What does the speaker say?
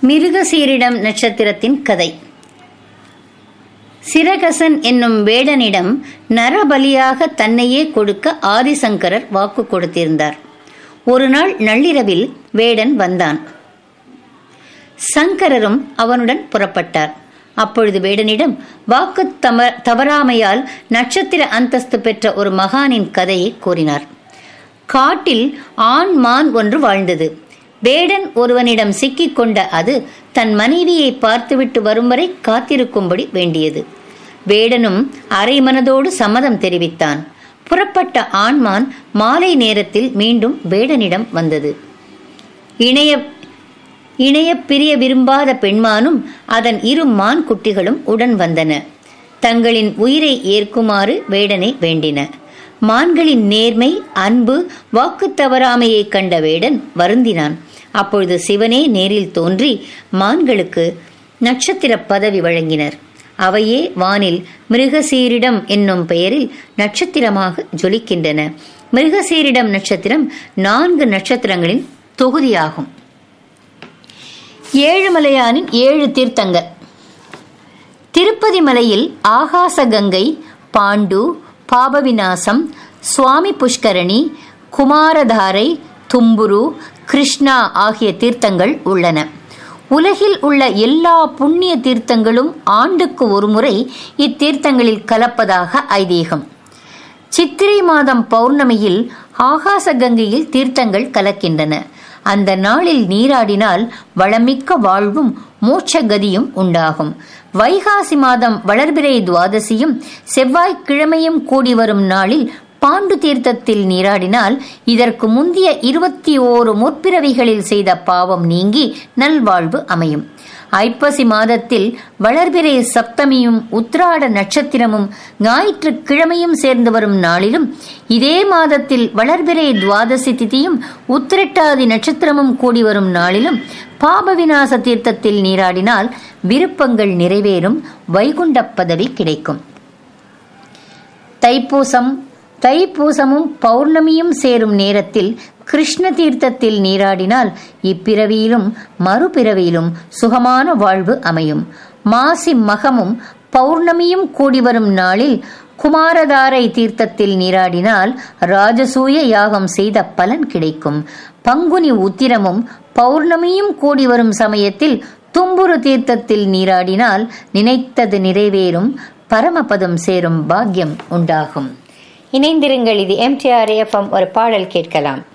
மிருகசீரிடம் நட்சத்திரத்தின் கதை சிரகசன் என்னும் வேடனிடம் நரபலியாக தன்னையே கொடுக்க ஆதிசங்கரர் வாக்கு கொடுத்திருந்தார் ஒரு நாள் நள்ளிரவில் வேடன் வந்தான் சங்கரரும் அவனுடன் புறப்பட்டார் அப்பொழுது வேடனிடம் வாக்கு தம தவறாமையால் நட்சத்திர அந்தஸ்து பெற்ற ஒரு மகானின் கதையை கூறினார் காட்டில் ஆண் மான் ஒன்று வாழ்ந்தது வேடன் ஒருவனிடம் சிக்கிக் கொண்ட அது தன் மனைவியை பார்த்துவிட்டு வரும் வரை காத்திருக்கும்படி வேண்டியது வேடனும் அரை மனதோடு சம்மதம் தெரிவித்தான் புறப்பட்ட ஆண்மான் மாலை நேரத்தில் மீண்டும் வேடனிடம் வந்தது இணைய இணைய பிரிய விரும்பாத பெண்மானும் அதன் இரு மான் குட்டிகளும் உடன் வந்தன தங்களின் உயிரை ஏற்குமாறு வேடனை வேண்டின மான்களின் நேர்மை அன்பு வாக்கு தவறாமையை கண்ட வேடன் வருந்தினான் அப்பொழுது சிவனே நேரில் தோன்றி மான்களுக்கு நட்சத்திர பதவி வழங்கினர் அவையே வானில் மிருகசீரிடம் என்னும் பெயரில் நட்சத்திரமாக ஜொலிக்கின்றன மிருகசீரிடம் நட்சத்திரம் நான்கு நட்சத்திரங்களின் தொகுதியாகும் ஏழுமலையானின் ஏழு தீர்த்தங்கள் திருப்பதி மலையில் ஆகாச கங்கை பாண்டு பாபவிநாசம் சுவாமி புஷ்கரணி குமாரதாரை தும்புரு கிருஷ்ணா ஆகிய தீர்த்தங்கள் உள்ளன உலகில் உள்ள எல்லா புண்ணிய தீர்த்தங்களும் ஆண்டுக்கு ஒருமுறை இத்தீர்த்தங்களில் கலப்பதாக ஐதீகம் சித்திரை மாதம் பௌர்ணமியில் ஆகாச கங்கையில் தீர்த்தங்கள் கலக்கின்றன அந்த நாளில் நீராடினால் வளமிக்க வாழ்வும் மோட்ச கதியும் உண்டாகும் வைகாசி மாதம் வளர்பிறை துவாதசியும் செவ்வாய்க்கிழமையும் கூடி வரும் நாளில் பாண்டு தீர்த்தத்தில் நீராடினால் இதற்கு முந்திய இருபத்தி ஓரு முற்பிறவிகளில் செய்த பாவம் நீங்கி நல்வாழ்வு அமையும் ஐப்பசி மாதத்தில் வளர்பிறை சப்தமியும் உத்ராட நட்சத்திரமும் ஞாயிற்றுக்கிழமையும் சேர்ந்து வரும் நாளிலும் இதே மாதத்தில் வளர்பிறை துவாதசி திதியும் உத்திரட்டாதி நட்சத்திரமும் கூடி வரும் நாளிலும் பாபவிநாச தீர்த்தத்தில் நீராடினால் விருப்பங்கள் நிறைவேறும் வைகுண்ட பதவி கிடைக்கும் தைப்பூசம் தைப்பூசமும் பௌர்ணமியும் சேரும் நேரத்தில் கிருஷ்ண தீர்த்தத்தில் நீராடினால் இப்பிறவியிலும் மறுபிறவியிலும் சுகமான வாழ்வு அமையும் மாசி மகமும் பௌர்ணமியும் கூடி வரும் நாளில் குமாரதாரை தீர்த்தத்தில் நீராடினால் ராஜசூய யாகம் செய்த பலன் கிடைக்கும் பங்குனி உத்திரமும் பௌர்ணமியும் கூடி வரும் சமயத்தில் தும்புரு தீர்த்தத்தில் நீராடினால் நினைத்தது நிறைவேறும் பரமபதம் சேரும் பாக்கியம் உண்டாகும் இணைந்திருங்கள் இது எம்டிஆர் எஃப்எம் ஒரு பாடல் கேட்கலாம்